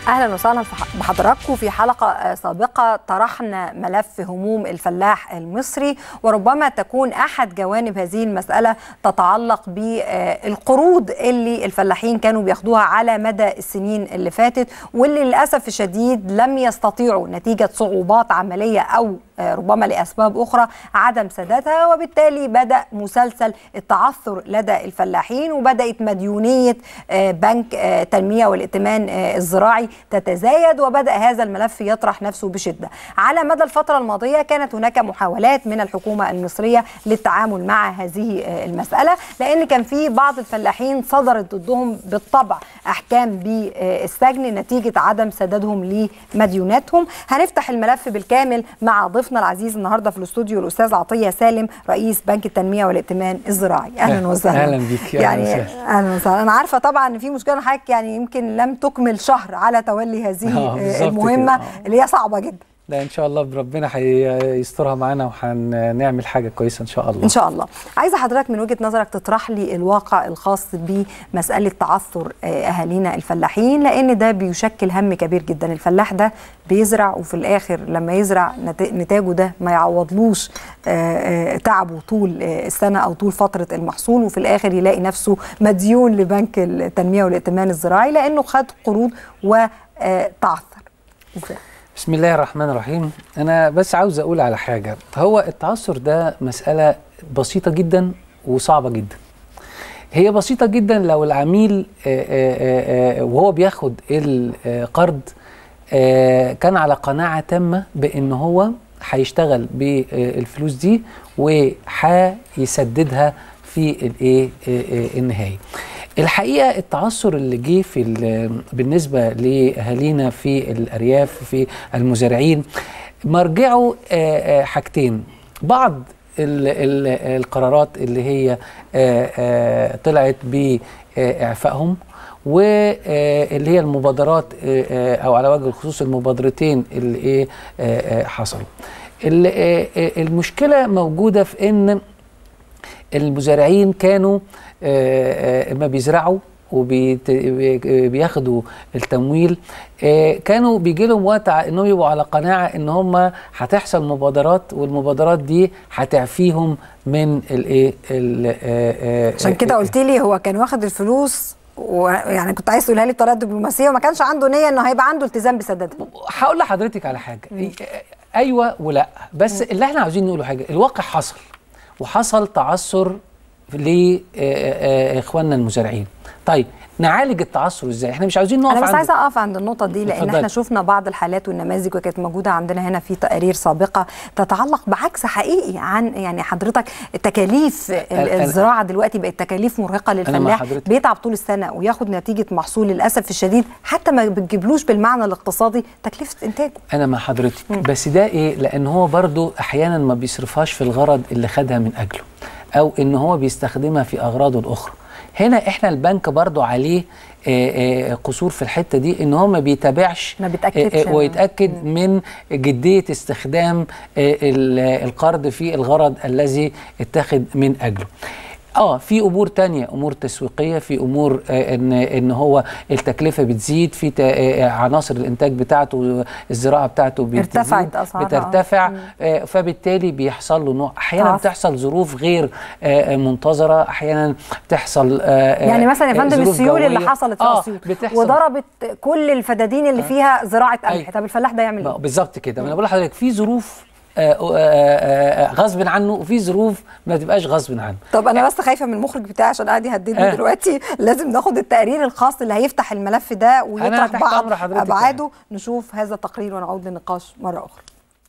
اهلا وسهلا بحضراتكم في حلقه سابقه طرحنا ملف هموم الفلاح المصري وربما تكون احد جوانب هذه المساله تتعلق بالقروض اللي الفلاحين كانوا بياخدوها على مدى السنين اللي فاتت واللي للاسف الشديد لم يستطيعوا نتيجه صعوبات عمليه او ربما لاسباب اخرى عدم سدادها وبالتالي بدا مسلسل التعثر لدى الفلاحين وبدات مديونيه بنك التنميه والائتمان الزراعي تتزايد وبدا هذا الملف يطرح نفسه بشده. على مدى الفتره الماضيه كانت هناك محاولات من الحكومه المصريه للتعامل مع هذه المساله لان كان في بعض الفلاحين صدرت ضدهم بالطبع احكام بالسجن نتيجه عدم سدادهم لمديوناتهم. هنفتح الملف بالكامل مع ضيفنا العزيز النهارده في الاستوديو الاستاذ عطيه سالم رئيس بنك التنميه والائتمان الزراعي. اهلا وسهلا. اهلا بيك يعني اهلا وسهلا. انا عارفه طبعا ان في مشكله حضرتك يعني يمكن لم تكمل شهر على تولي هذه المهمه اللي هي صعبه جدا لا ان شاء الله بربنا هيسترها معانا وهنعمل حاجه كويسه ان شاء الله ان شاء الله عايزه حضرتك من وجهه نظرك تطرح لي الواقع الخاص بمساله تعثر اهالينا الفلاحين لان ده بيشكل هم كبير جدا الفلاح ده بيزرع وفي الاخر لما يزرع نتاجه ده ما يعوضلوش تعبه طول السنه او طول فتره المحصول وفي الاخر يلاقي نفسه مديون لبنك التنميه والائتمان الزراعي لانه خد قروض وتعثر بسم الله الرحمن الرحيم انا بس عاوز اقول على حاجه هو التعثر ده مساله بسيطه جدا وصعبه جدا هي بسيطه جدا لو العميل وهو بياخد القرض كان على قناعه تامه بان هو هيشتغل بالفلوس دي وهيسددها في الايه النهايه الحقيقه التعثر اللي جه في بالنسبه لاهالينا في الارياف في المزارعين مرجعه حاجتين بعض ال ال القرارات اللي هي طلعت باعفائهم واللي هي المبادرات او على وجه الخصوص المبادرتين اللي ايه حصلوا المشكله موجوده في ان المزارعين كانوا ما بيزرعوا وبياخدوا التمويل كانوا بيجي لهم وقت انهم يبقوا على قناعه ان هم هتحصل مبادرات والمبادرات دي هتعفيهم من الايه عشان كده قلت لي هو كان واخد الفلوس ويعني كنت عايز تقولها لي بطريقه دبلوماسيه وما كانش عنده نيه انه هيبقى عنده التزام بسدادها هقول لحضرتك على حاجه م. ايوه ولا بس م. اللي احنا عاوزين نقوله حاجه الواقع حصل وحصل تعثر لاخواننا المزارعين طيب نعالج التعثر ازاي احنا مش عاوزين نقف انا بس عند... عايزه اقف عند النقطه دي لان فضل. احنا شفنا بعض الحالات والنماذج وكانت موجوده عندنا هنا في تقارير سابقه تتعلق بعكس حقيقي عن يعني حضرتك تكاليف الزراعه دلوقتي بقت تكاليف مرهقه للفلاح بيتعب طول السنه وياخد نتيجه محصول للاسف الشديد حتى ما بتجيبلوش بالمعنى الاقتصادي تكلفه انتاجه انا مع حضرتك م. بس ده ايه لان هو برضو احيانا ما بيصرفهاش في الغرض اللي خدها من اجله او ان هو بيستخدمها في اغراضه الاخرى هنا احنا البنك برضو عليه آآ آآ قصور في الحته دي ان هو ما بيتابعش ما بيتاكدش ويتاكد من جديه استخدام القرض في الغرض الذي اتخذ من اجله اه في امور تانية امور تسويقيه في امور آه ان ان هو التكلفه بتزيد في آه عناصر الانتاج بتاعته الزراعه بتاعته ارتفعت اسعارها بترتفع آه فبالتالي بيحصل له نوع احيانا عصر. بتحصل ظروف غير آه منتظره احيانا بتحصل آه يعني مثلا يا فندم السيول اللي حصلت في اسيوط وضربت كل الفدادين اللي آه فيها زراعه قمح طب الفلاح ده يعمل ايه بالظبط كده انا بقول لحضرتك في ظروف غصب عنه وفي ظروف ما تبقاش غصب عنه طب انا بس خايفه من المخرج بتاعي عشان قاعد يهددني آه. دلوقتي لازم ناخد التقرير الخاص اللي هيفتح الملف ده ويطرح بعض ابعاده نشوف هذا التقرير ونعود للنقاش مره اخرى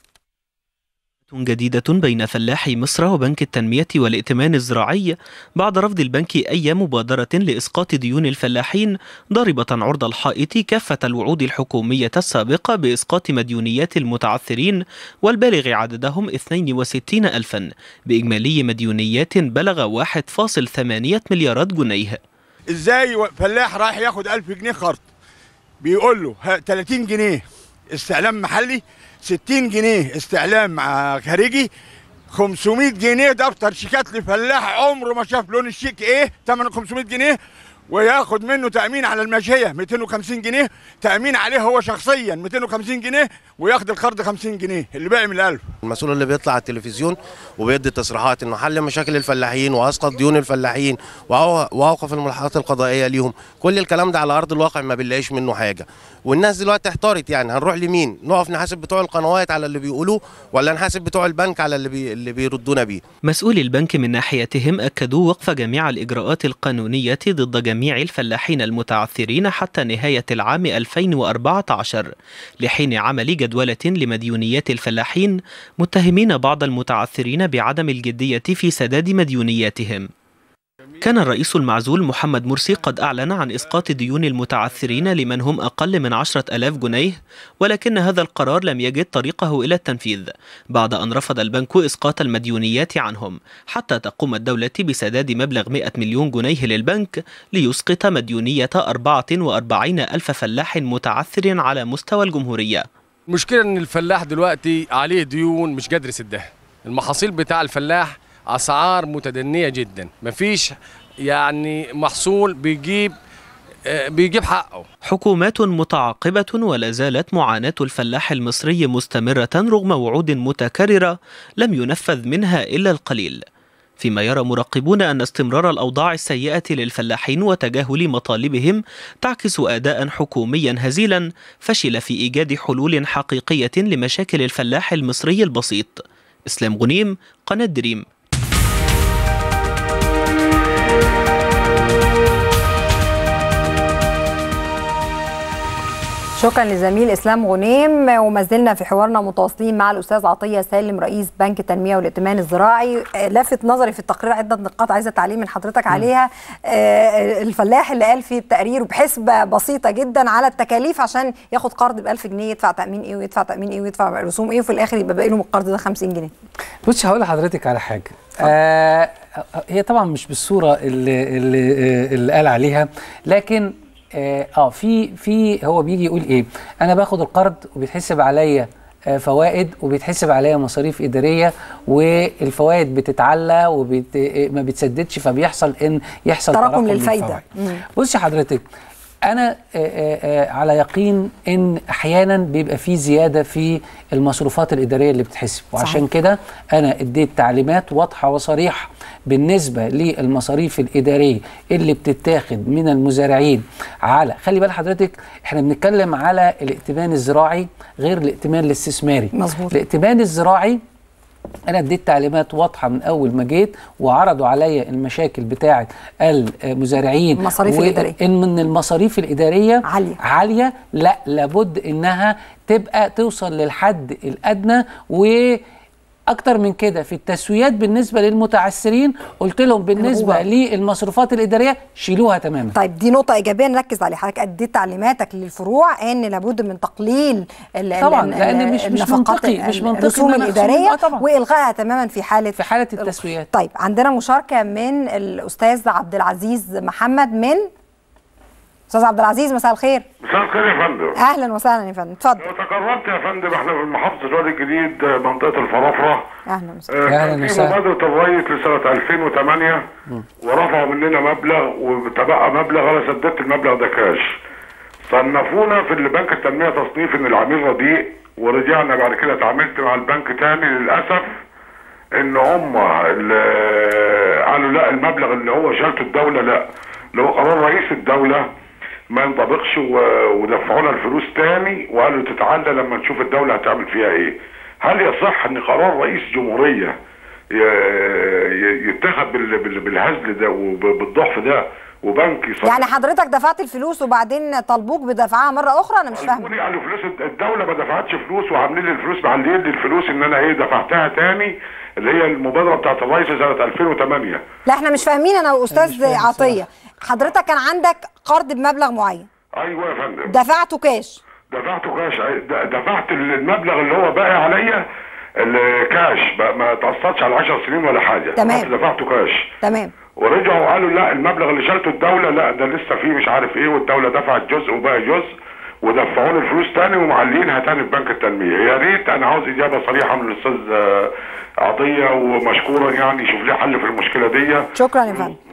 جديدة بين فلاحي مصر وبنك التنمية والائتمان الزراعي بعد رفض البنك أي مبادرة لإسقاط ديون الفلاحين ضاربة عرض الحائط كافة الوعود الحكومية السابقة بإسقاط مديونيات المتعثرين والبالغ عددهم 62 ألفا بإجمالي مديونيات بلغ 1.8 مليارات جنيه إزاي فلاح رايح ياخد 1000 جنيه قرض بيقول له 30 جنيه استعلام محلي 60 جنيه استعلام مع خارجي 500 جنيه دفتر شيكات لفلاح عمره ما شاف لون الشيك ايه ثمن 500 جنيه وياخد منه تامين على الماشيه 250 جنيه تامين عليه هو شخصيا 250 جنيه وياخد القرض 50 جنيه اللي باقي من الالف المسؤول اللي بيطلع على التلفزيون وبيدي تصريحات انه حل مشاكل الفلاحين واسقط ديون الفلاحين وأو- واوقف الملاحظات القضائيه ليهم كل الكلام ده على ارض الواقع ما بنلاقيش منه حاجه والناس دلوقتي احتارت يعني هنروح لمين نقف نحاسب بتوع القنوات على اللي بيقولوه ولا نحاسب بتوع البنك على اللي بي... اللي بيردونا بيه مسؤولي البنك من ناحيتهم أكدوا وقف جميع الإجراءات القانونية ضد جميع الفلاحين المتعثرين حتى نهاية العام 2014 لحين عمل جدولة لمديونيات الفلاحين متهمين بعض المتعثرين بعدم الجدية في سداد مديونياتهم كان الرئيس المعزول محمد مرسي قد أعلن عن إسقاط ديون المتعثرين لمن هم أقل من عشرة ألاف جنيه ولكن هذا القرار لم يجد طريقه إلى التنفيذ بعد أن رفض البنك إسقاط المديونيات عنهم حتى تقوم الدولة بسداد مبلغ 100 مليون جنيه للبنك ليسقط مديونية 44 ألف فلاح متعثر على مستوى الجمهورية المشكله ان الفلاح دلوقتي عليه ديون مش قادر يسدها المحاصيل بتاع الفلاح اسعار متدنيه جدا مفيش يعني محصول بيجيب آه، بيجيب حقه حكومات متعاقبة ولا زالت معاناة الفلاح المصري مستمرة رغم وعود متكررة لم ينفذ منها إلا القليل فيما يرى مراقبون أن استمرار الأوضاع السيئة للفلاحين وتجاهل مطالبهم تعكس أداء حكوميا هزيلا فشل في إيجاد حلول حقيقية لمشاكل الفلاح المصري البسيط إسلام غنيم قناة دريم شكرا لزميل اسلام غنيم وما زلنا في حوارنا متواصلين مع الاستاذ عطيه سالم رئيس بنك التنميه والائتمان الزراعي آه، لافت نظري في التقرير عده نقاط عايزه تعليق من حضرتك عليها آه، الفلاح اللي قال في التقرير بحسبه بسيطه جدا على التكاليف عشان ياخد قرض ب 1000 جنيه يدفع تامين ايه ويدفع تامين ايه ويدفع رسوم ايه وفي الاخر يبقى باقي له من القرض ده 50 جنيه بص هقول لحضرتك على حاجه آه هي طبعا مش بالصوره اللي اللي, آه، اللي قال عليها لكن اه آه، في في هو بيجي يقول ايه انا باخد القرض وبيتحسب عليا آه، فوائد وبيتحسب عليا مصاريف اداريه والفوائد بتتعلى وما بتسددش فبيحصل ان يحصل تراكم للفايدة. للفوائد. مم. بصي حضرتك انا آه، آه، آه، على يقين ان احيانا بيبقى في زياده في المصروفات الاداريه اللي بتحسب وعشان كده انا اديت تعليمات واضحه وصريحه بالنسبه للمصاريف الاداريه اللي بتتاخد من المزارعين على خلي بال حضرتك احنا بنتكلم على الائتمان الزراعي غير الائتمان الاستثماري مظبوط. الائتمان الزراعي انا اديت تعليمات واضحه من اول ما جيت وعرضوا عليا المشاكل بتاعه المزارعين المصاريف الإدارية. ان من المصاريف الاداريه عالية. عاليه لا لابد انها تبقى توصل للحد الادنى و اكتر من كده في التسويات بالنسبه للمتعثرين قلت لهم بالنسبه هو- للمصروفات الاداريه شيلوها تماما طيب دي نقطة إيجابية نركز عليها حضرتك أديت تعليماتك للفروع إن لابد من تقليل ال- طبعاً، ال- لأن مش- مش النفقات منطقي- مش ال- منطقي الرسوم إن أنا أخصم- الإدارية آه طبعاً. وإلغائها تماما في حالة في حاله التسويات طيب عندنا مشاركة من الأستاذ عبد العزيز محمد من أستاذ عبد العزيز مساء الخير مساء الخير يا فندم أهلا وسهلا يا فندم اتفضل لو تكرمت يا فندم احنا في محافظة الوادي الجديد آه، منطقة الفرافرة أهلا وسهلا آه، أهلاً كان في وسهلاً. مبادرة الرئيس لسنة 2008 ورفعوا مننا مبلغ وتبقى مبلغ انا سددت المبلغ ده كاش صنفونا في البنك التنمية تصنيف ان العميل رديء ورجعنا بعد كده اتعاملت مع البنك تاني للأسف ان هم اللي قالوا لا المبلغ اللي هو شالته الدولة لا اللي هو قرار رئيس الدولة ما ينطبقش و- ودفعونا الفلوس تاني وقالوا تتعلى لما نشوف الدولة هتعمل فيها ايه هل يصح ان قرار رئيس جمهورية ي- ي- يتخذ بال- بال- بالهزل ده وبالضعف ده وبنك يصنف يعني حضرتك دفعت الفلوس وبعدين طالبوك بدفعها مرة أخرى أنا مش فاهمة قالوا لي قالوا فلوس الدوله ما دفعتش فلوس وعاملين لي الفلوس معلين لي الفلوس ان انا ايه دفعتها تاني اللي هي المبادره بتاعت الرئيس سنه 2008 لا احنا مش فاهمين أنا مش وأستاذ فاهم عطية حضرتك كان عندك قرض بمبلغ معين ايوه يا فندم دفعته كاش دفعته كاش د- دفعت المبلغ اللي هو باقي عليا الكاش بقى ما تقسطش على 10 سنين ولا حاجه تمام. بس دفعته كاش تمام ورجعوا قالوا لا المبلغ اللي شالته الدوله لا ده لسه فيه مش عارف ايه والدوله دفعت جزء وباقي جزء ودفعوني الفلوس تاني ومعلينها تاني في بنك التنميه يا ريت انا عاوز اجابه صريحه من الاستاذ آه، عطيه ومشكورا يعني يشوف لي حل في المشكله دي شكرا يا فندم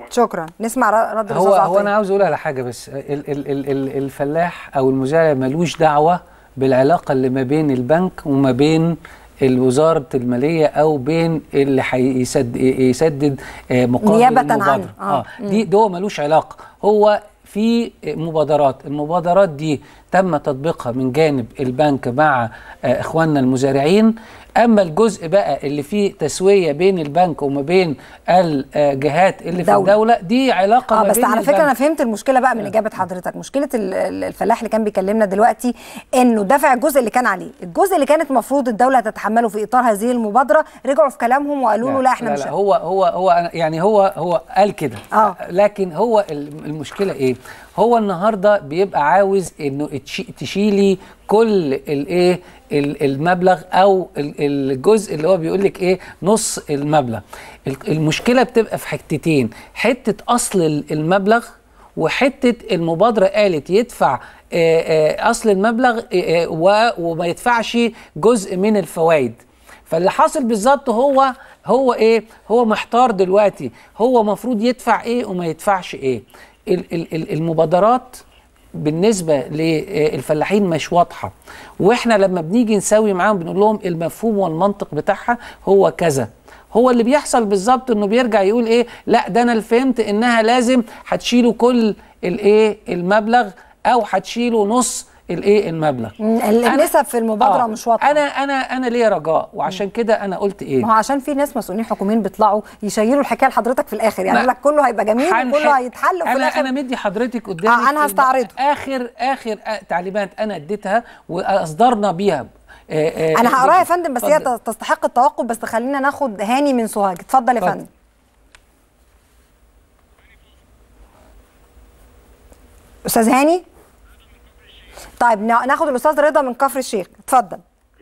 شكرا نسمع ر- رد هو الأستاذ هو انا عطية. عاوز اقول على حاجه بس ال ال ال ال الفلاح او المزارع ملوش دعوه بالعلاقه اللي ما بين البنك وما بين الوزارة المالية أو بين اللي هيسدد يسدد آه، مقابل نيابة المبادرة عنه. آه. آه. دي ده هو ملوش علاقة هو في مبادرات المبادرات دي تم تطبيقها من جانب البنك مع آه، إخواننا المزارعين أما الجزء بقى اللي فيه تسوية بين البنك وما بين الجهات اللي في دولة. الدولة دي علاقة اه ما بس بين على فكره البنك. انا فهمت المشكله بقى من اجابه حضرتك مشكله ال- ال- الفلاح اللي كان بيكلمنا دلوقتي انه دفع الجزء اللي كان عليه الجزء اللي كانت المفروض الدوله تتحمله في اطار هذه المبادره رجعوا في كلامهم وقالوا له لا احنا مش لا هو هو هو يعني هو هو قال كده آه. لكن هو الم- المشكله ايه هو النهارده بيبقى عاوز انه تشي- تشيلي كل الايه ال- المبلغ او ال- الجزء اللي هو بيقول لك ايه نص المبلغ ال- المشكله بتبقى في حتتين حته اصل ال- المبلغ وحته المبادره قالت يدفع آه، آه، اصل المبلغ آه، آه، و- وما يدفعش جزء من الفوائد فاللي حاصل بالظبط هو هو ايه هو محتار دلوقتي هو مفروض يدفع ايه وما يدفعش ايه ال- ال- ال- المبادرات بالنسبه للفلاحين مش واضحه واحنا لما بنيجي نساوي معاهم بنقول لهم المفهوم والمنطق بتاعها هو كذا هو اللي بيحصل بالظبط انه بيرجع يقول ايه لا ده انا اللي فهمت انها لازم هتشيلوا كل الايه المبلغ او هتشيلوا نص الايه المبلغ ال- النسب في المبادره مش واضحه انا انا انا ليا رجاء وعشان كده انا قلت ايه ما هو عشان في ناس مسؤولين حكوميين بيطلعوا يشيلوا الحكايه لحضرتك في الاخر يعني لا. يقول لك كله هيبقى جميل هنحل- وكله هيتحل وفي انا الاخر انا مدي حضرتك قدامي آه، أنا هستعرضه. اخر اخر آه، تعليمات انا اديتها واصدرنا بيها آه، آه، انا هقراها يا فندم بس هي اتفضل. تستحق التوقف بس خلينا ناخد هاني من سوهاج اتفضل يا اتفضل. فندم استاذ هاني طيب نا- ناخد الاستاذ رضا من كفر الشيخ اتفضل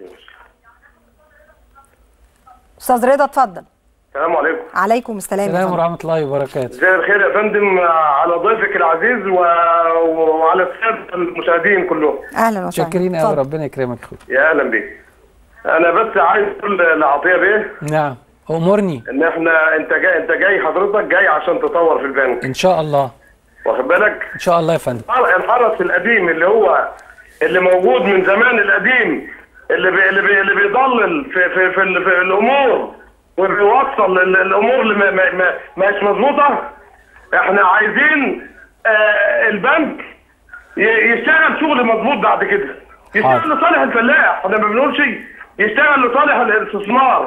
استاذ رضا اتفضل السلام عليكم عليكم السلام يا السلام فندم. ورحمه الله وبركاته مساء الخير يا فندم على ضيفك العزيز و... وعلى الساده المشاهدين كلهم اهلا وسهلا شاكرين قوي اتفضل. ربنا يكرمك يا اخويا يا اهلا بيك انا بس عايز اقول لعطيه بيه نعم امرني ان احنا انت جاي انت جاي حضرتك جاي عشان تطور في البنك ان شاء الله واخد بالك ان شاء الله يا فندم الحرس القديم اللي هو اللي موجود من زمان القديم اللي بي اللي, بي اللي بيضلل في في في, ال- في الامور وبيوصل ال- الامور اللي ما ما ما مش مظبوطه احنا عايزين آه البنك ي- يشتغل شغل مظبوط بعد كده يشتغل حاضر. لصالح الفلاح احنا ما بنقولش يشتغل لصالح الاستثمار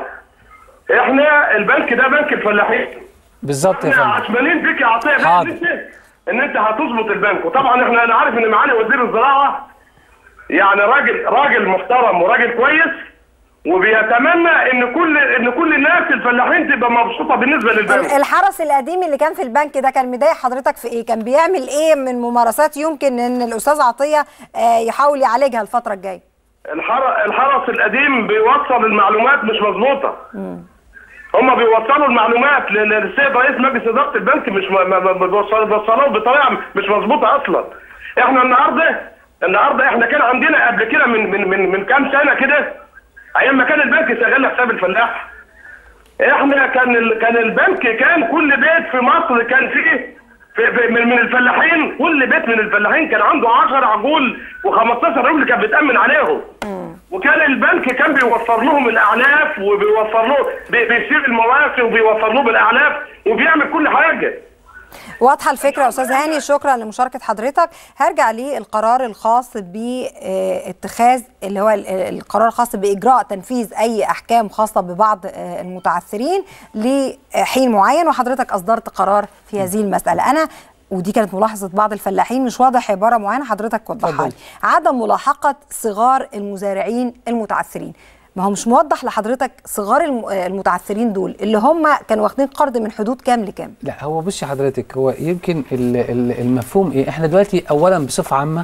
احنا البنك ده بنك الفلاحين بالظبط يا احنا فندم عشمانين فيك يا عطيه بيه حاضر. ان انت ان انت هتظبط البنك وطبعا احنا انا عارف ان معالي وزير الزراعه يعني راجل راجل محترم وراجل كويس وبيتمنى ان كل ان كل الناس الفلاحين تبقى مبسوطه بالنسبه ال- للبنك الحرس القديم اللي كان في البنك ده كان مضايق حضرتك في ايه؟ كان بيعمل ايه من ممارسات يمكن ان الاستاذ عطيه آه، يحاول يعالجها الفتره الجايه؟ الحر- الحرس القديم بيوصل المعلومات مش مظبوطه هم بيوصلوا المعلومات لل- للسيد رئيس مجلس اداره البنك مش ما- ما- ما- بيوصلوا بيوصلوها بطريقه مش مظبوطه اصلا احنا النهارده النهارده احنا كان عندنا قبل كده من من من من كام سنه كده ايام ما كان البنك شغال لحساب الفلاح احنا كان ال... كان البنك كان كل بيت في مصر كان فيه في في من, من الفلاحين كل بيت من الفلاحين كان عنده 10 عجول و15 رجل كان بيتامن عليهم وكان البنك كان بيوفر لهم الاعلاف وبيوفر له بي- بيشيل المواسم وبيوفر لهم الاعلاف وبيعمل كل حاجه واضحه الفكره يا استاذ هاني شكرا لمشاركه حضرتك هرجع للقرار الخاص باتخاذ اللي هو ال- القرار الخاص باجراء تنفيذ اي احكام خاصه ببعض آه، المتعثرين لحين معين وحضرتك اصدرت قرار في هذه المساله انا ودي كانت ملاحظه بعض الفلاحين مش واضح عباره معينه حضرتك وضحها لي اتفضل. عدم ملاحقه صغار المزارعين المتعثرين ما هو مش موضح لحضرتك صغار الم- آه، المتعثرين دول اللي هم كانوا واخدين قرض من حدود كام لكام لا هو بصي حضرتك هو يمكن ال- ال- المفهوم ايه احنا دلوقتي اولا بصفه عامه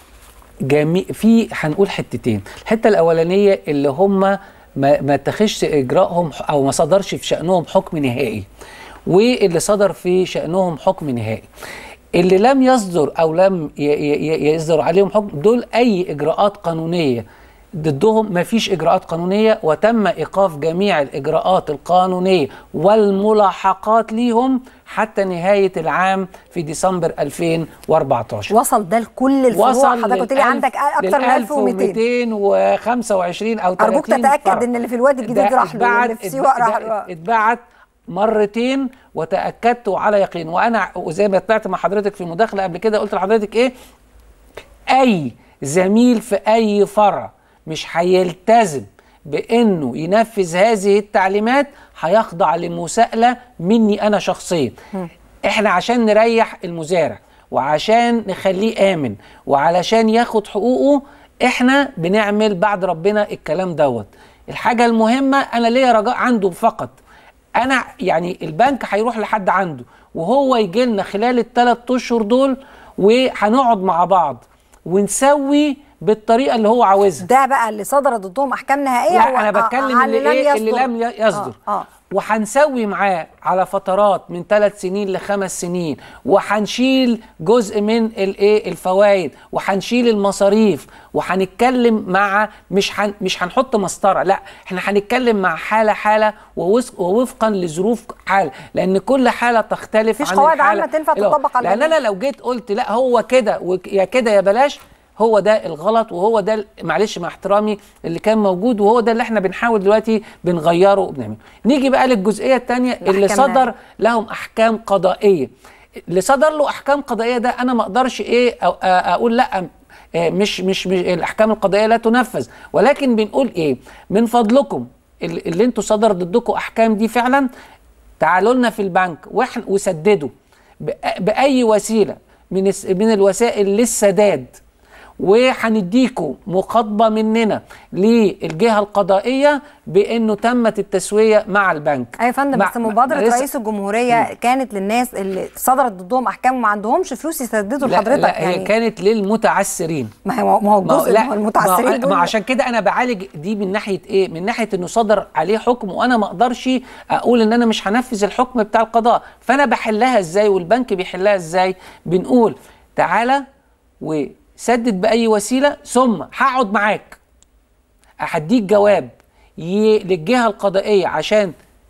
جميع في هنقول حتتين الحته الاولانيه اللي هم ما ما اتخذش اجراءهم ح- او ما صدرش في شانهم حكم نهائي واللي صدر في شانهم حكم نهائي اللي لم يصدر او لم ي- ي- ي- يصدر عليهم حكم دول اي اجراءات قانونيه ضدهم ما فيش اجراءات قانونيه وتم ايقاف جميع الاجراءات القانونيه والملاحقات ليهم حتى نهايه العام في ديسمبر 2014 وصل ده لكل الفروع وصل حضرتك قلت لي للألف- عندك اكتر من 1200 1225 او 30 ارجوك تتاكد فرع. ان اللي في الوادي الجديد ده راح له اتبعت- واللي في سيوة راح اتبعت- له اتبعت مرتين وتاكدت على يقين وانا وزي ما طلعت مع حضرتك في مداخله قبل كده قلت لحضرتك ايه اي زميل في اي فرع مش هيلتزم بانه ينفذ هذه التعليمات هيخضع لمساءله مني انا شخصيا احنا عشان نريح المزارع وعشان نخليه امن وعلشان ياخد حقوقه احنا بنعمل بعد ربنا الكلام دوت الحاجه المهمه انا ليا رجاء عنده فقط انا يعني البنك هيروح لحد عنده وهو يجي لنا خلال الثلاث اشهر دول وهنقعد مع بعض ونسوي بالطريقه اللي هو عاوزها ده بقى اللي صدر ضدهم احكام نهائيه هو- لا انا آه، بتكلم آه، اللي ايه اللي لم ي- يصدر اه, آه. وهنسوي معاه على فترات من ثلاث سنين لخمس سنين وهنشيل جزء من الايه الفوائد وهنشيل المصاريف وهنتكلم مع مش هن مش هنحط مسطره لا احنا هنتكلم مع حاله حاله ووس- ووفقا لظروف حاله لان كل حاله تختلف مفيش عن قواعد الحالة عامة تنفع الأخرى. تطبق على لان الجميع. انا لو جيت قلت لا هو كده وك- يا كده يا بلاش هو ده الغلط وهو ده ال- معلش مع احترامي اللي كان موجود وهو ده اللي احنا بنحاول دلوقتي بنغيره وبنعمله نيجي بقى للجزئيه الثانيه اللي الأحكام صدر النهائية. لهم احكام قضائيه اللي صدر له احكام قضائيه ده انا ما اقدرش ايه أو- آه، اقول لا آه، مش مش, مش الاحكام القضائيه لا تنفذ ولكن بنقول ايه من فضلكم اللي, اللي انتوا صدر ضدكم احكام دي فعلا تعالوا لنا في البنك واحنا وسددوا بأ- باي وسيله من الس- من الوسائل للسداد وهنديكوا مخاطبه مننا للجهه القضائيه بانه تمت التسويه مع البنك ايوه يا فندم مع- بس مع- مبادره لسه- رئيس الجمهوريه كانت للناس اللي صدرت ضدهم احكام وما عندهمش فلوس يسددوا لا, لحضرتك لا هي يعني كانت للمتعسرين ما هو ما هو ما هو- الجزء ما هو المتعسرين ما, هو- دول ما عشان كده انا بعالج دي من ناحيه ايه من ناحيه انه صدر عليه حكم وانا ما اقدرش اقول ان انا مش هنفذ الحكم بتاع القضاء فانا بحلها ازاي والبنك بيحلها ازاي بنقول تعالى وسدد باي وسيله ثم هقعد معاك هديك جواب ي- للجهه القضائيه عشان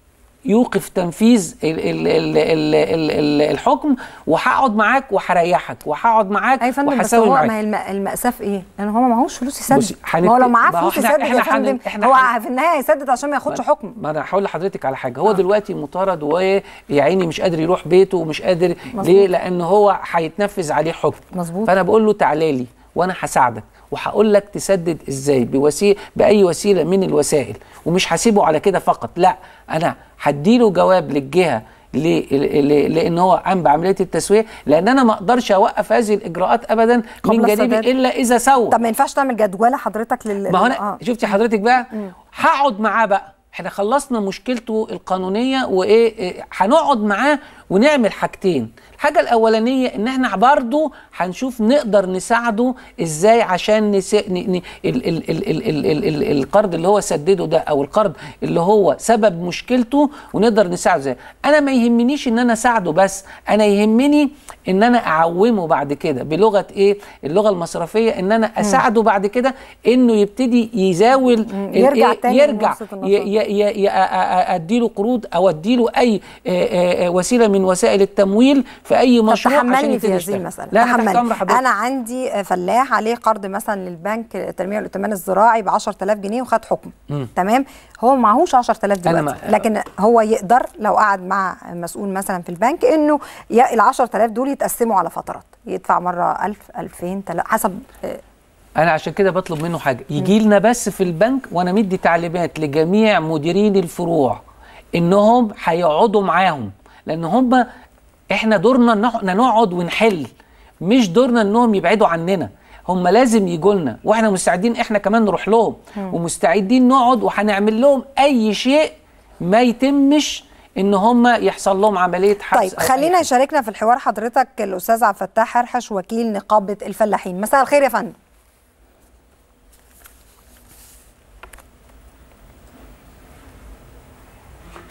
يوقف تنفيذ ال ال ال ال ال ال الحكم وهقعد معاك وهريحك وهقعد معاك اي فندم بس وهساوي هو معاك ما هي الم- المأساة في ايه؟ لان هو ما معهوش فلوس بصي، يسدد هنت- ما هو لو معاه ما هو فلوس إحنا- يسدد يا إحنا فندم هن- إحنا هو هن- في النهايه يسدد عشان ما ياخدش حكم ما انا هقول لحضرتك على حاجه هو دلوقتي مطارد ويا عيني مش قادر يروح بيته ومش قادر مظبوط. ليه لان هو هيتنفذ عليه حكم مظبوط. فانا بقول له تعالى لي وانا هساعدك وهقول لك تسدد ازاي بوسيله باي وسيله من الوسائل ومش هسيبه على كده فقط لا انا هديله جواب للجهه ل- ل- لان هو قام بعمليه التسويه لان انا ما اقدرش اوقف هذه الاجراءات ابدا قبل من جانبي السداد. الا اذا سوى طب ما ينفعش تعمل جدوله حضرتك لل ما هو انا آه. شفتي حضرتك بقى هقعد معاه بقى احنا خلصنا مشكلته القانونيه وايه إيه، هنقعد معاه ونعمل حاجتين الحاجه الاولانيه ان احنا برضو هنشوف نقدر نساعده ازاي عشان نس... ن... ن... ال... ال... ال... ال... ال... ال... ال... القرض اللي هو سدده ده او القرض اللي هو سبب مشكلته ونقدر نساعده ازاي انا ما يهمنيش ان انا اساعده بس انا يهمني ان انا اعومه بعد كده بلغه ايه اللغه المصرفيه ان انا اساعده بعد كده انه يبتدي يزاول ال- يرجع إيه؟ تاني يرجع لمنصة النشاط. ي- ي- ي- أ- أ- اديله قروض او اديله اي آه، آه، آه، وسيله من وسائل التمويل في اي طب مشروع عشان تحملني في يبتدي هذه يشتغل. المسألة لا انا تحت تحملني. امر حضرتك أنا عندي فلاح عليه قرض مثلا للبنك التنمية والائتمان الزراعي ب 10000 جنيه وخد حكم تمام هو معهوش 10000 أنا دلوقتي ما- لكن هو يقدر لو قعد مع مسؤول مثلا في البنك إنه ي- ال 10000 دول يتقسموا على فترات يدفع مرة 1000 2000 3 حسب آه، انا عشان كده بطلب منه حاجه يجي لنا بس في البنك وانا مدي تعليمات لجميع مديرين الفروع انهم هيقعدوا معاهم لان هم احنا دورنا ان احنا نقعد ونحل مش دورنا انهم يبعدوا عننا هم لازم يجوا لنا واحنا مستعدين احنا كمان نروح لهم ومستعدين نقعد وهنعمل لهم اي شيء ما يتمش ان هم يحصل لهم عمليه حبس طيب أو أي خلينا حاجة. يشاركنا في الحوار حضرتك الأستاذ عبد الفتاح حرحش وكيل نقابة الفلاحين مساء الخير يا فندم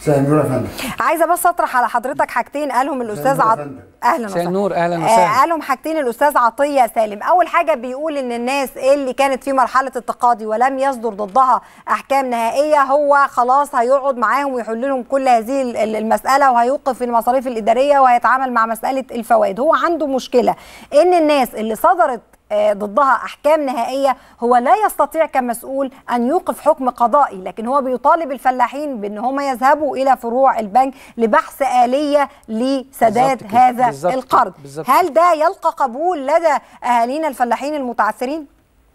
مساء النور يا فندم عايزه بس اطرح على حضرتك حاجتين قالهم الاستاذ النور يا عط... فندم. اهلا مساء وسهلا النور اهلا آه، وسهلا قالهم حاجتين الاستاذ عطيه سالم اول حاجه بيقول ان الناس اللي كانت في مرحله التقاضي ولم يصدر ضدها احكام نهائيه هو خلاص هيقعد معاهم ويحل لهم كل هذه ال- ال- المساله وهيوقف المصاريف الاداريه وهيتعامل مع مساله الفوائد هو عنده مشكله ان الناس اللي صدرت آه، ضدها احكام نهائيه هو لا يستطيع كمسؤول ان يوقف حكم قضائي لكن هو بيطالب الفلاحين بان هم يذهبوا الى فروع البنك لبحث اليه لسداد بالظبط كده، هذا بالظبط كده، القرض بالظبط هل ده يلقى قبول لدى اهالينا الفلاحين المتعثرين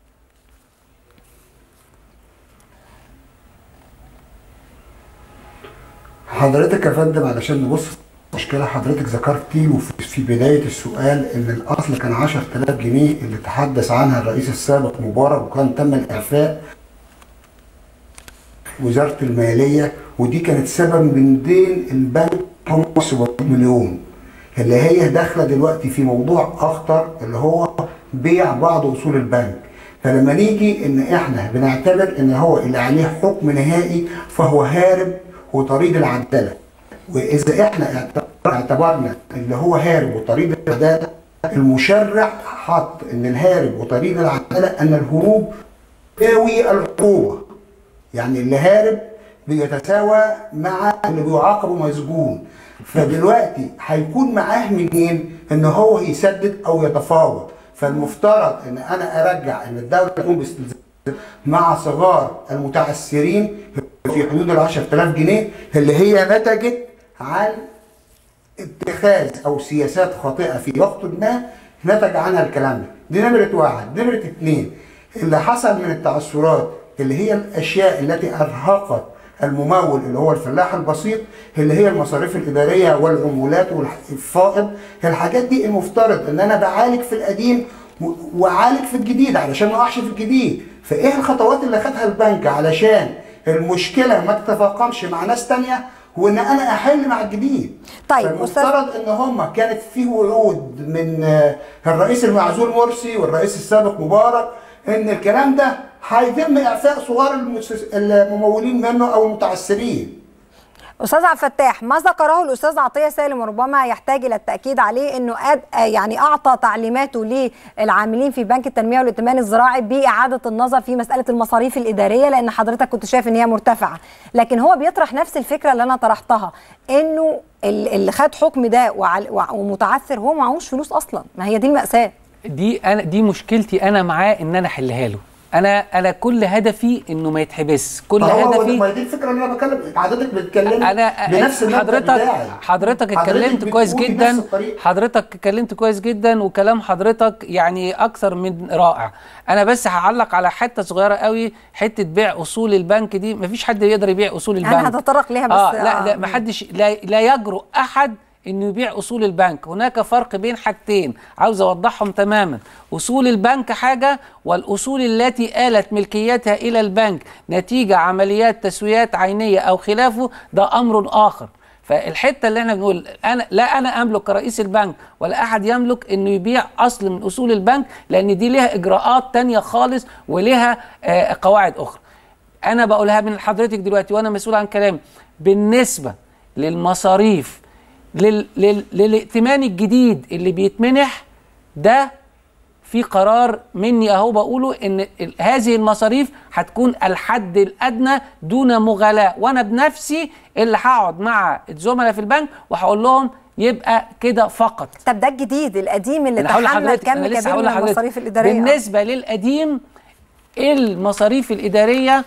حضرتك يا فندم علشان نبص مشكلة حضرتك ذكرتي وفي في بداية السؤال إن الأصل كان 10000 جنيه اللي تحدث عنها الرئيس السابق مبارك وكان تم الإعفاء وزارة المالية ودي كانت سبب من دين البنك هم 700 مليون اللي هي داخلة دلوقتي في موضوع أخطر اللي هو بيع بعض أصول البنك فلما نيجي إن إحنا بنعتبر إن هو اللي عليه حكم نهائي فهو هارب وطريق العدالة وإذا إحنا اعتبر- اعتبرنا اللي هو هارب وطريق العدالة المشرع حط إن الهارب وطريق العدالة أن الهروب يساوي العقوبة يعني اللي هارب بيتساوى مع اللي بيعاقب ومسجون فدلوقتي هيكون معاه منين ان هو يسدد او يتفاوض فالمفترض ان انا ارجع ان الدوله تقوم باستلزام مع صغار المتعثرين في حدود ال 10000 جنيه اللي هي نتجت عن اتخاذ او سياسات خاطئه في وقت ما نتج عنها الكلام ده دي نمره واحد نمره اثنين اللي حصل من التعثرات اللي هي الاشياء التي ارهقت الممول اللي هو الفلاح البسيط اللي هي المصاريف الاداريه والعمولات والفائض الحاجات دي المفترض ان انا بعالج في القديم و- واعالج في الجديد علشان ما اقعش في الجديد فايه الخطوات اللي خدها البنك علشان المشكله ما تتفاقمش مع ناس تانية وان انا احل مع الجديد طيب، فالمفترض ان هم كانت في وعود من آه، الرئيس المعزول مرسي والرئيس السابق مبارك ان الكلام ده هيتم اعفاء صغار المس- الممولين منه او المتعثرين استاذ عبد الفتاح ما ذكره الاستاذ عطيه سالم وربما يحتاج الى التاكيد عليه انه أد... يعني اعطى تعليماته للعاملين في بنك التنميه والائتمان الزراعي باعاده النظر في مساله المصاريف الاداريه لان حضرتك كنت شايف ان هي مرتفعه لكن هو بيطرح نفس الفكره اللي انا طرحتها انه ال- اللي خد حكم ده وعل... وع- ومتعثر هو معهوش فلوس اصلا ما هي دي الماساه دي انا دي مشكلتي انا معاه ان انا احلها له انا انا كل هدفي انه ما يتحبس كل ما هو هدفي ما دي الفكره اللي انا بتكلم حضرتك بتتكلم انا بنفس المبدأ حضرتك بتاعي. حضرتك اتكلمت بتقول كويس بنفس جدا الطريقة. حضرتك اتكلمت كويس جدا وكلام حضرتك يعني اكثر من رائع انا بس هعلق على حته صغيره قوي حته بيع اصول البنك دي مفيش حد يقدر يبيع اصول البنك انا هتطرق ليها بس آه لا لا آه. ما حدش لا, لا يجرؤ احد انه يبيع اصول البنك هناك فرق بين حاجتين عاوز اوضحهم تماما اصول البنك حاجه والاصول التي آلت ملكيتها الى البنك نتيجه عمليات تسويات عينيه او خلافه ده امر اخر فالحته اللي احنا بنقول انا لا انا املك كرئيس البنك ولا احد يملك انه يبيع اصل من اصول البنك لان دي ليها اجراءات تانية خالص وليها آه قواعد اخرى انا بقولها من حضرتك دلوقتي وانا مسؤول عن كلامي بالنسبه للمصاريف لل... لل... للائتمان الجديد اللي بيتمنح ده في قرار مني اهو بقوله ان ال- هذه المصاريف هتكون الحد الادنى دون مغالاه وانا بنفسي اللي هقعد مع الزملاء في البنك وهقول لهم يبقى كده فقط طب ده الجديد القديم اللي أنا هقول تحمل لحضرتك- كم أنا لسه كبير هقول من لحضرتك. المصاريف الاداريه بالنسبه للقديم المصاريف الاداريه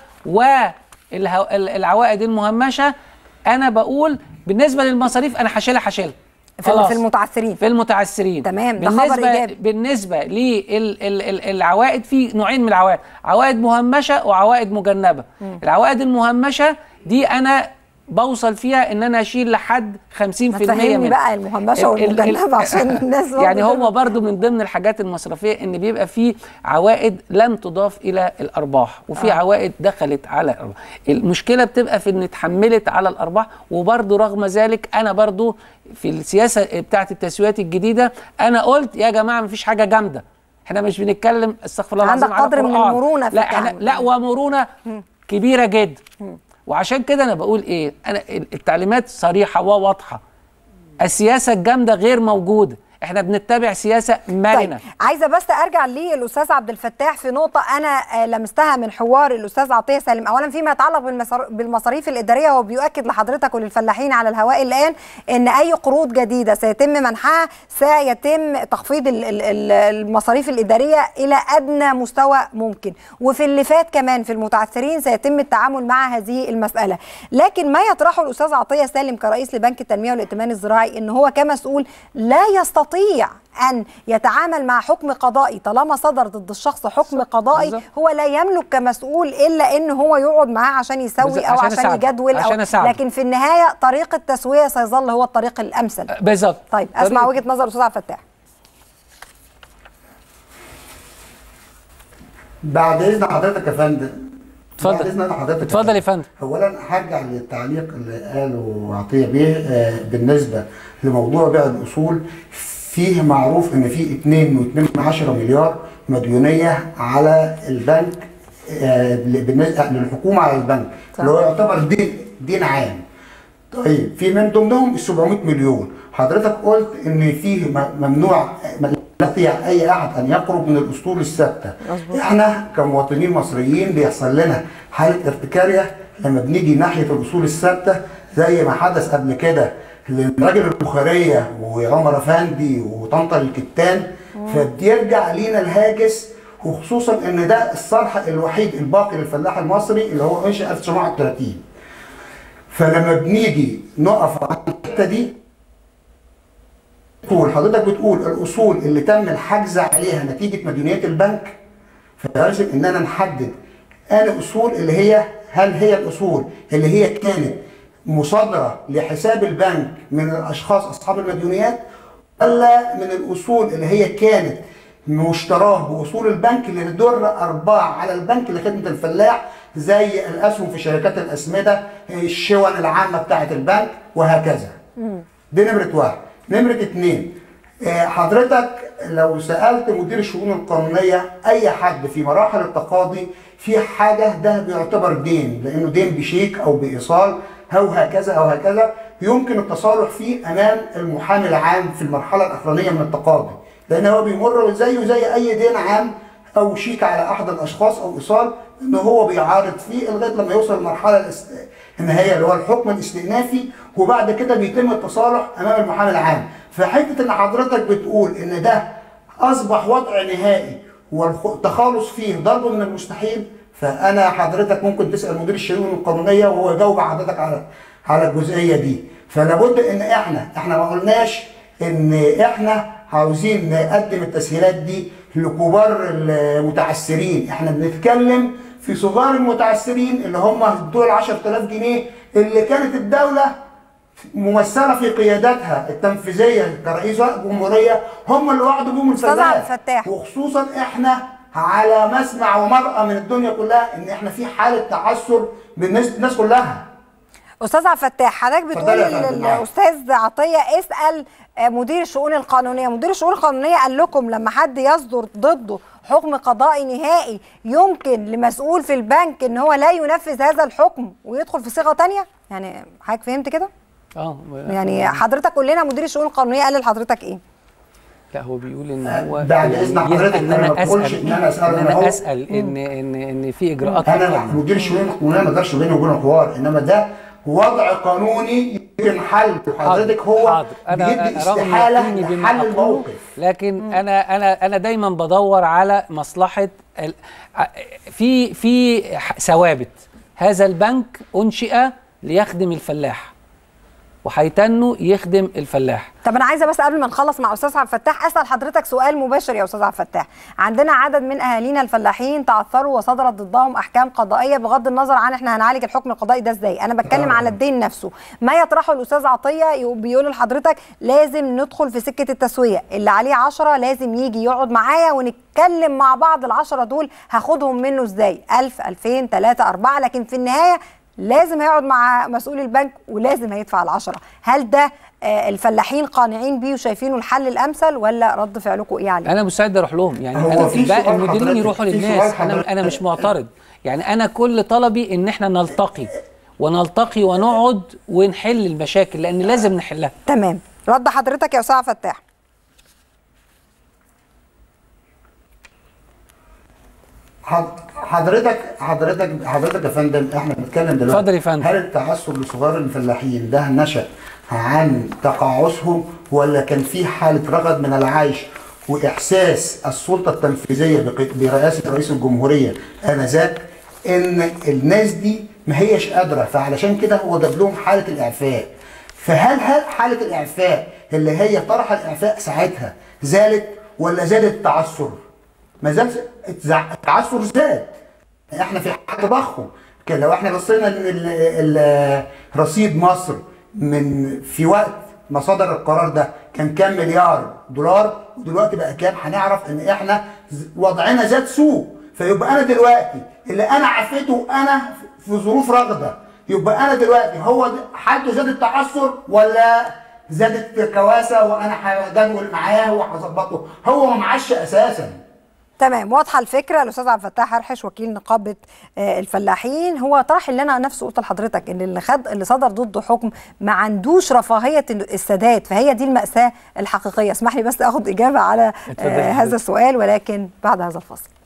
والعوائد المهمشه انا بقول بالنسبه للمصاريف انا هشيلها هشيلها في خلاص. في المتعثرين في المتعثرين تمام، ده خبر بالنسبه إيجابي. بالنسبه للعوائد في نوعين من العوائد عوائد مهمشه وعوائد مجنبه العوائد المهمشه دي انا بوصل فيها ان انا اشيل لحد 50% ما تفهمني منها. بقى المهمشه ال- ال- والمجنبه عشان الناس برضه يعني تبقى- هو برضو من ضمن الحاجات المصرفيه ان بيبقى في عوائد لم تضاف الى الارباح وفي آه. آه. عوائد دخلت على الارباح المشكله بتبقى في ان اتحملت على الارباح وبرضو رغم ذلك انا برضو في السياسه بتاعه التسويات الجديده انا قلت يا جماعه مفيش حاجه جامده احنا مش بنتكلم استغفر الله عندك العظيم على قدر من القرآن. المرونة في لا احنا التعامل. لا ومرونه كبيره جدا وعشان كده انا بقول ايه انا التعليمات صريحه وواضحه السياسه الجامده غير موجوده احنا بنتبع سياسه مرنه طيب عايزه بس ارجع للاستاذ عبد الفتاح في نقطه انا آه، لمستها من حوار الاستاذ عطيه سالم اولا فيما يتعلق بالمصار- بالمصاريف الاداريه هو بيؤكد لحضرتك وللفلاحين على الهواء الان ان اي قروض جديده سيتم منحها سيتم تخفيض ال- ال- ال- المصاريف الاداريه الى ادنى مستوى ممكن وفي اللي فات كمان في المتعثرين سيتم التعامل مع هذه المساله لكن ما يطرحه الاستاذ عطيه سالم كرئيس لبنك التنميه والائتمان الزراعي ان هو كمسؤول لا يستطيع ان يتعامل مع حكم قضائي طالما صدر ضد الشخص حكم قضائي بالظبط. هو لا يملك كمسؤول الا ان هو يقعد معاه عشان يسوي بالظبط، او عشان عشان أساعده، يجدول عشان او أساعده. لكن في النهايه طريق التسويه سيظل هو الطريق الامثل بالظبط طيب اسمع طريق- وجهه نظر الاستاذ عبد الفتاح بعد اذن حضرتك يا فندم اتفضل. بعد اذن حضرتك يا اتفضل يا فندم اولا هرجع للتعليق اللي قاله عطيه بيه آه، بالنسبه لموضوع بيع الاصول فيه معروف ان في 2.2 مليار مديونيه على البنك آه، بالنسبه للحكومه على البنك اللي هو يعتبر دين دين عام طيب في من ضمنهم ال 700 مليون حضرتك قلت ان فيه م- ممنوع لا يستطيع اي احد ان يقرب من الاسطول الثابته احنا كمواطنين مصريين بيحصل لنا حاله ارتكاريه لما بنيجي ناحيه الاصول الثابته زي ما حدث قبل كده للراجل البخاريه وعمر افندي وطنطا الكتان فبيرجع لينا الهاجس وخصوصا ان ده الصرح الوحيد الباقي للفلاح المصري اللي هو انشئ 1930 فلما بنيجي نقف على الحته دي تقول حضرتك بتقول الاصول اللي تم الحجز عليها نتيجه مديونيات البنك فلازم اننا نحدد انا اصول اللي هي هل هي الاصول اللي هي كانت مصادره لحساب البنك من الاشخاص اصحاب المديونيات ولا من الاصول اللي هي كانت مشتراه باصول البنك اللي تدر ارباح على البنك لخدمه الفلاح زي الاسهم في شركات الاسمده الشون العامه بتاعه البنك وهكذا دي نمره واحد نمره اتنين آه، حضرتك لو سالت مدير الشؤون القانونيه اي حد في مراحل التقاضي في حاجه ده بيعتبر دين لانه دين بشيك او بايصال او هكذا او هكذا يمكن التصالح فيه امام المحامي العام في المرحله الاخرانيه من التقاضي لان هو بيمر زيه زي اي دين عام او شيك على احد الاشخاص او ايصال ان هو بيعارض فيه لغايه لما يوصل للمرحله الاس- النهائيه اللي هو الحكم الاستئنافي وبعد كده بيتم التصالح امام المحامي العام فحته ان حضرتك بتقول ان ده اصبح وضع نهائي والتخلص فيه ضرب من المستحيل فانا حضرتك ممكن تسال مدير الشؤون القانونيه وهو يجاوب حضرتك على على الجزئيه دي فلابد ان احنا احنا ما قلناش ان احنا عاوزين نقدم التسهيلات دي لكبار المتعسرين احنا بنتكلم في صغار المتعسرين اللي هم دول 10000 جنيه اللي كانت الدوله ممثله في قياداتها التنفيذيه كرئيس جمهوريه هم اللي وعدوا بيهم أستاذ عبد الفلاح الفتاح. وخصوصا احنا على مسمع ومرأى من الدنيا كلها ان احنا في حاله تعثر بالناس الناس كلها استاذ عبد الفتاح حضرتك بتقول اتفضلي يا فندم، معاك. للاستاذ عطيه اسال آه، مدير الشؤون القانونيه مدير الشؤون القانونيه قال لكم لما حد يصدر ضده حكم قضائي نهائي يمكن لمسؤول في البنك ان هو لا ينفذ هذا الحكم ويدخل في صيغه تانية يعني حضرتك فهمت كده اه يعني حضرتك قول لنا مدير الشؤون القانونيه قال لحضرتك ايه لا هو بيقول ان هو بعد إذن يلحق حضرتك ان أنا انا ما بقولش اسال إن أنا أسأل، ان أنا هو- انا اسال ان ان ان في اجراءات انا أقل. مدير الشؤون القانونيه ما اقدرش بيني وبينه حوار انما ده وضع قانوني يمكن حل وحضرتك هو حاضر. بيدي انا رغم استحاله يقيني بما لحل أقوله، الموقف لكن انا انا انا دايما بدور على مصلحه ال... ع- في في ح- ثوابت هذا البنك انشئ ليخدم الفلاح وهيتنوا يخدم الفلاح طب انا عايزه بس قبل ما نخلص مع استاذ عبد الفتاح اسال حضرتك سؤال مباشر يا استاذ عبد الفتاح عندنا عدد من اهالينا الفلاحين تعثروا وصدرت ضدهم احكام قضائيه بغض النظر عن احنا هنعالج الحكم القضائي ده ازاي انا بتكلم آه. على الدين نفسه ما يطرحه الاستاذ عطيه يق- بيقول لحضرتك لازم ندخل في سكه التسويه اللي عليه عشرة لازم يجي يقعد معايا ونتكلم مع بعض العشرة دول هاخدهم منه ازاي 1000 2000 3 4 لكن في النهايه لازم هيقعد مع مسؤول البنك ولازم هيدفع العشرة هل ده آه، الفلاحين قانعين بيه وشايفينه الحل الامثل ولا رد فعلكم ايه عليه انا مستعد اروح لهم يعني هو انا في بقى سؤال المديرين حضرتك- يروحوا في للناس سؤال انا حضرتك. انا مش معترض يعني انا كل طلبي ان احنا نلتقي ونلتقي ونقعد ونحل المشاكل لان لازم نحلها تمام رد حضرتك يا استاذ عبد الفتاح حض- حضرتك حضرتك حضرتك يا فندم احنا بنتكلم دلوقتي اتفضل يا فندم. هل التعثر لصغار الفلاحين ده نشأ عن تقاعسهم ولا كان في حالة رغد من العيش وإحساس السلطة التنفيذية بق- برئاسة رئيس الجمهورية آنذاك إن الناس دي ما هيش قادرة فعلشان كده هو جاب لهم حالة الإعفاء فهل هل حالة الإعفاء اللي هي طرح الإعفاء ساعتها زالت ولا زاد التعثر؟ ما زال التع- التعثر زاد احنا في حاله تضخم كان لو احنا بصينا ال- ال- رصيد مصر من في وقت ما صدر القرار ده كان كام مليار دولار ودلوقتي بقى كام هنعرف ان احنا ز- وضعنا زاد سوء فيبقى انا دلوقتي اللي انا عفيته انا في ظروف رغده يبقى انا دلوقتي هو ده- حالته زاد التعثر ولا زادت الكواسه وانا هجدول معاه وهظبطه هو ما معاش اساسا تمام واضحه الفكره الاستاذ عبد الفتاح حرحش وكيل نقابه آه، الفلاحين هو طرح اللي انا نفسه قلت لحضرتك ان اللي خد اللي صدر ضده حكم ما عندوش رفاهيه السداد فهي دي الماساه الحقيقيه اسمح لي بس اخد اجابه على اتفضل يا آه، حبيبتي. هذا السؤال ولكن بعد هذا الفصل